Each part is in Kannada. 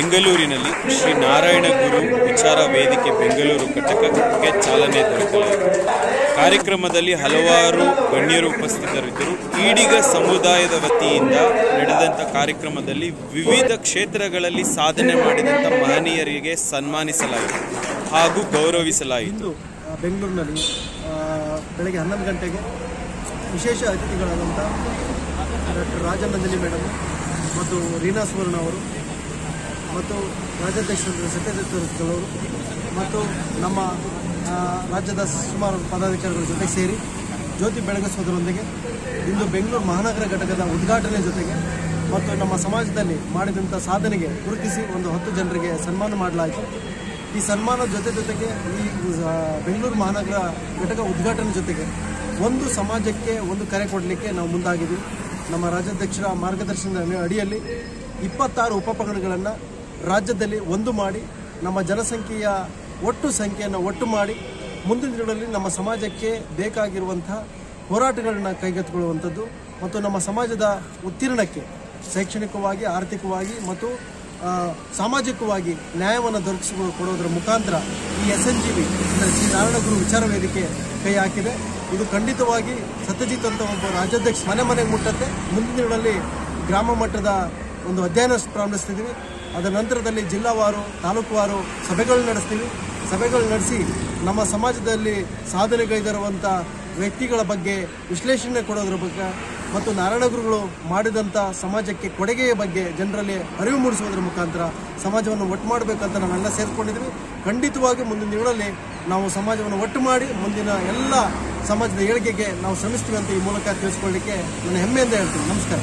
ಬೆಂಗಳೂರಿನಲ್ಲಿ ಶ್ರೀ ನಾರಾಯಣ ಗುರು ವಿಚಾರ ವೇದಿಕೆ ಬೆಂಗಳೂರು ಘಟಕಕ್ಕೆ ಚಾಲನೆ ದೊರಕಲಾಯಿತು ಕಾರ್ಯಕ್ರಮದಲ್ಲಿ ಹಲವಾರು ಗಣ್ಯರು ಉಪಸ್ಥಿತರಿದ್ದರು ಈಡಿಗ ಸಮುದಾಯದ ವತಿಯಿಂದ ನಡೆದಂಥ ಕಾರ್ಯಕ್ರಮದಲ್ಲಿ ವಿವಿಧ ಕ್ಷೇತ್ರಗಳಲ್ಲಿ ಸಾಧನೆ ಮಾಡಿದಂಥ ಮಹನೀಯರಿಗೆ ಸನ್ಮಾನಿಸಲಾಯಿತು ಹಾಗೂ ಗೌರವಿಸಲಾಯಿತು ಇಂದು ಆ, ಬೆಂಗಳೂರಿನಲ್ಲಿ ಆ, ಬೆಳಗ್ಗೆ ಹನ್ನೊಂದು ಗಂಟೆಗೆ ವಿಶೇಷ ಅತಿಥಿಗಳಾದಂಥ ಡಾಕ್ಟರ್ ರಾಜನಂದಿನಿ ಮೇಡಮ್ ಮತ್ತು ರೀನಾ ಸುವರ್ಣ ಅವರು ಮತ್ತು ರಾಜ್ಯಾಧ್ಯಕ್ಷರಾದ ಸತ್ಯಜಿತ್ ಅವರು ಮತ್ತು ನಮ್ಮ ಆ, ರಾಜ್ಯದ ಸುಮಾರು ಪದಾಧಿಕಾರಿಗಳ ಜೊತೆ ಸೇರಿ ಜ್ಯೋತಿ ಬೆಳಗಿಸೋದರೊಂದಿಗೆ ಇಂದು ಬೆಂಗಳೂರು ಮಹಾನಗರ ಘಟಕದ ಉದ್ಘಾಟನೆ ಜೊತೆಗೆ ಮತ್ತು ನಮ್ಮ ಸಮಾಜದಲ್ಲಿ ಮಾಡಿದಂಥ ಸಾಧನೆಗೆ ಗುರುತಿಸಿ ಒಂದು ಹತ್ತು ಜನರಿಗೆ ಸನ್ಮಾನ ಮಾಡಲಾಯಿತು ಈ ಸನ್ಮಾನ ಜೊತೆ ಜೊತೆಗೆ ಈ ಆ, ಬೆಂಗಳೂರು ಮಹಾನಗರ ಘಟಕ ಉದ್ಘಾಟನೆ ಜೊತೆಗೆ ಒಂದು ಸಮಾಜಕ್ಕೆ ಒಂದು ಕರೆ ಕೊಡಲಿಕ್ಕೆ ನಾವು ಮುಂದಾಗಿದ್ದೀವಿ ನಮ್ಮ ರಾಜ್ಯಾಧ್ಯಕ್ಷರ ಮಾರ್ಗದರ್ಶನದ ಅಡಿಯಲ್ಲಿ ಇಪ್ಪತ್ತಾರು ಉಪಪಗಣಗಳನ್ನು ರಾಜ್ಯದಲ್ಲಿ ಒಂದು ಮಾಡಿ ನಮ್ಮ ಜನಸಂಖ್ಯೆಯ ಒಟ್ಟು ಸಂಖ್ಯೆಯನ್ನು ಒಟ್ಟು ಮಾಡಿ ಮುಂದಿನ ದಿನಗಳಲ್ಲಿ ನಮ್ಮ ಸಮಾಜಕ್ಕೆ ಬೇಕಾಗಿರುವಂತಹ ಹೋರಾಟಗಳನ್ನ ಕೈಗೆತ್ತಿಕೊಳ್ಳುವಂಥದ್ದು ಮತ್ತು ನಮ್ಮ ಸಮಾಜದ ಉತ್ತೀರ್ಣಕ್ಕೆ ಶೈಕ್ಷಣಿಕವಾಗಿ ಆರ್ಥಿಕವಾಗಿ ಮತ್ತು ಆ, ಸಾಮಾಜಿಕವಾಗಿ ನ್ಯಾಯವನ್ನು ದೊರಕಿಸಿ ಕೊಡೋದರ ಮುಖಾಂತರ ಈ ಎಸ್ ಎನ್ ಜಿ ಬಿ ಅಂದರೆ ಶ್ರೀ ನಾರಾಯಣಗುರು ವಿಚಾರ ವೇದಿಕೆ ಕೈ ಹಾಕಿದೆ ಇದು ಖಂಡಿತವಾಗಿ ಸತ್ಯಜಿತ್ ಅಂತ ಒಬ್ಬ ರಾಜ್ಯಾಧ್ಯಕ್ಷ ಮನೆ ಮನೆಗೆ ಮುಟ್ಟತ್ತೆ ಮುಂದಿನ ದಿನಗಳಲ್ಲಿ ಗ್ರಾಮ ಮಟ್ಟದ ಒಂದು ಅಧ್ಯಯನ ಪ್ರಾರಂಭಿಸ್ತಿದ್ದೀವಿ ಅದರ ನಂತರದಲ್ಲಿ ಜಿಲ್ಲಾವಾರು ತಾಲೂಕುವಾರು ಸಭೆಗಳು ನಡೆಸ್ತೀವಿ ಸಭೆಗಳು ನಡೆಸಿ ನಮ್ಮ ಸಮಾಜದಲ್ಲಿ ಸಾಧನೆಗೈದಿರುವಂಥ ವ್ಯಕ್ತಿಗಳ ಬಗ್ಗೆ ವಿಶ್ಲೇಷಣೆ ಕೊಡೋದ್ರ ಬಗ್ಗೆ ಮತ್ತು ನಾರಾಯಣಗುರುಗಳು ಮಾಡಿದಂಥ ಸಮಾಜಕ್ಕೆ ಕೊಡುಗೆಯ ಬಗ್ಗೆ ಜನರಲ್ಲಿ ಅರಿವು ಮೂಡಿಸುವುದರ ಮುಖಾಂತರ ಸಮಾಜವನ್ನು ಒಟ್ಟು ಮಾಡಬೇಕಂತ ನಾವೆಲ್ಲ ಸೇರಿಕೊಂಡಿದ್ವಿ ಖಂಡಿತವಾಗಿ ಮುಂದಿನ ದಿನಗಳಲ್ಲಿ ನಾವು ಸಮಾಜವನ್ನು ಒಟ್ಟು ಮಾಡಿ ಮುಂದಿನ ಎಲ್ಲ ಸಮಾಜದ ಏಳಿಗೆಗೆ ನಾವು ಶ್ರಮಿಸ್ತೀವಿ ಅಂತ ಈ ಮೂಲಕ ತಿಳಿಸ್ಕೊಳ್ಳಿಕ್ಕೆ ನನ್ನ ಹೆಮ್ಮೆಯಿಂದ ಹೇಳ್ತೀನಿ ನಮಸ್ಕಾರ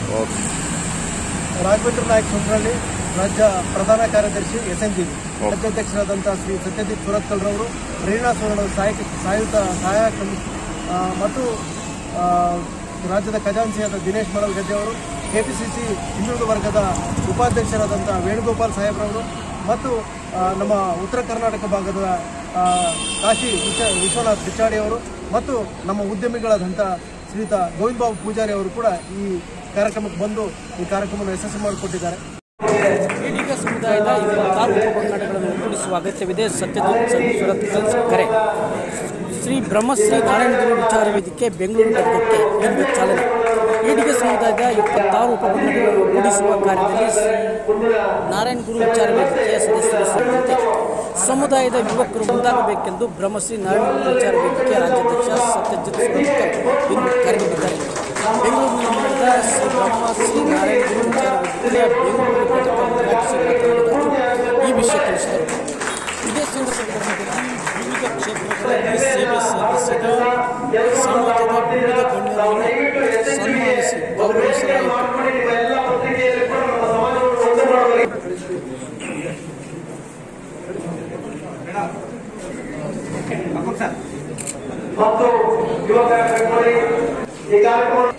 ರಾಘವೇಂದ್ರ ನಾಯಕ್ ಸುಂದ್ರಳ್ಳಿ ರಾಜ್ಯ ಪ್ರಧಾನ ಕಾರ್ಯದರ್ಶಿ ಎಸ್ ಎನ್ ಜಿ ರಾಜ್ಯಾಧ್ಯಕ್ಷರಾದಂಥ ಶ್ರೀ ಸತ್ಯಜಿತ್ ಸುರತ್ಕಲ್ರವರು ರೀನಾ ಸುವರ್ಣ ಸಹಾಯಕ ಸಾಯುತ ಸಹಾಯಕ ಕಮಿ- ಆ, ಮತ್ತು ಆ, ರಾಜ್ಯದ ಖಜಾಂಚಿಯಾದ ದಿನೇಶ್ ಮರಲ್ ಗದ್ದೆ ಅವರು ಕೆಪಿಸಿಸಿ ಹಿಂದುಳಿದ ವರ್ಗದ ಉಪಾಧ್ಯಕ್ಷರಾದಂಥ ವೇಣುಗೋಪಾಲ್ ಸಾಹೇಬ್ರವರು ಮತ್ತು ಆ, ನಮ್ಮ ಉತ್ತರ ಕರ್ನಾಟಕ ಭಾಗದ ಆ, ಕಾಶಿ ವಿಶ್ವ ವಿಶ್ವನಾಥ್ ಪಿಚಾಡಿ ಅವರು ಮತ್ತು ನಮ್ಮ ಉದ್ಯಮಿಗಳಾದಂಥ ಶ್ರೀಯುತ ಗೋವಿಂದ ಬಾಬು ಪೂಜಾರಿ ಅವರು ಕೂಡ ಈ ಕಾರ್ಯಕ್ರಮಕ್ಕೆ ಬಂದು ಈ ಕಾರ್ಯಕ್ರಮವನ್ನು ಯಶಸ್ವಿ ಮಾಡಿಕೊಟ್ಟಿದ್ದಾರೆ ಈಡಿಗ ಸಮುದಾಯದ ಇಪ್ಪತ್ತಾರು ಉಪಪಂಗಡಗಳನ್ನು ಒಗ್ಗೂಡಿಸುವ ಅಗತ್ಯವಿದೆ ಸತ್ಯಜಿತ್ ಸುರತ್ಕಲ್ ಕರೆ ಶ್ರೀ ಬ್ರಹ್ಮಶ್ರೀ ನಾರಾಯಣಗುರು ವಿಚಾರ ವೇದಿಕೆ ಬೆಂಗಳೂರು ಘಟಕಕ್ಕೆ ಇಂದು ಚಾಲನೆ ಈಡಿಗ ಸಮುದಾಯದ ಇಪ್ಪತ್ತಾರು ಉಪಪಂಗಡಗಳನ್ನು ಒಗ್ಗೂಡಿಸುವ ಕಾರ್ಯದಲ್ಲಿ ಶ್ರೀ ನಾರಾಯಣಗುರು ವಿಚಾರ ವೇದಿಕೆಯ ಸದಸ್ಯರು ಸೇರಿದಂತೆ ಸಮುದಾಯದ ಯುವಕರು ಮುಂದಾಗಬೇಕೆಂದು ಬ್ರಹ್ಮಶ್ರೀ ನಾರಾಯಣಗುರು ವಿಚಾರ ವೇದಿಕೆಯ ರಾಜ್ಯಾಧ್ಯಕ್ಷ ಸತ್ಯಜಿತ್ ಸುರತ್ಕಲ್ ಇಂದು ಕರೆ ನೀಡಿದ್ದಾರೆ ಬೆಂಗಳೂರಿನಲ್ಲಿ ನಡೆದ ಶ್ರೀ ಬ್ರಹ್ಮಶ್ರೀ ನಾರಾಯಣಗುರು ವಿಚಾರ ವೇದಿಕೆಯ ಬೆಂಗಳೂರು ಘಟಕ ಉದ್ಘಾಟಿಸಿ ಮಾತನಾಡಿದ ಅವರು ಈ ವಿಷಯ ತಿಳಿಸಿದರು ಇದೇ ಸಂದರ್ಭದಲ್ಲಿ ವಿವಿಧ ಕ್ಷೇತ್ರಗಳಲ್ಲಿ ಸೇವೆ ಸಲ್ಲಿಸಿದ ಸಮಾಜದ ವಿವಿಧ ಗಣ್ಯರನ್ನು ಸನ್ಮಾನಿಸಿ ಗೌರವಿಸಲಾಯಿತು ಮತ್ತು ಯುವಕರ ಕೈಗೊಳ್ಳಿ ಈ ಕಾರ್ಯಕ್ರಮ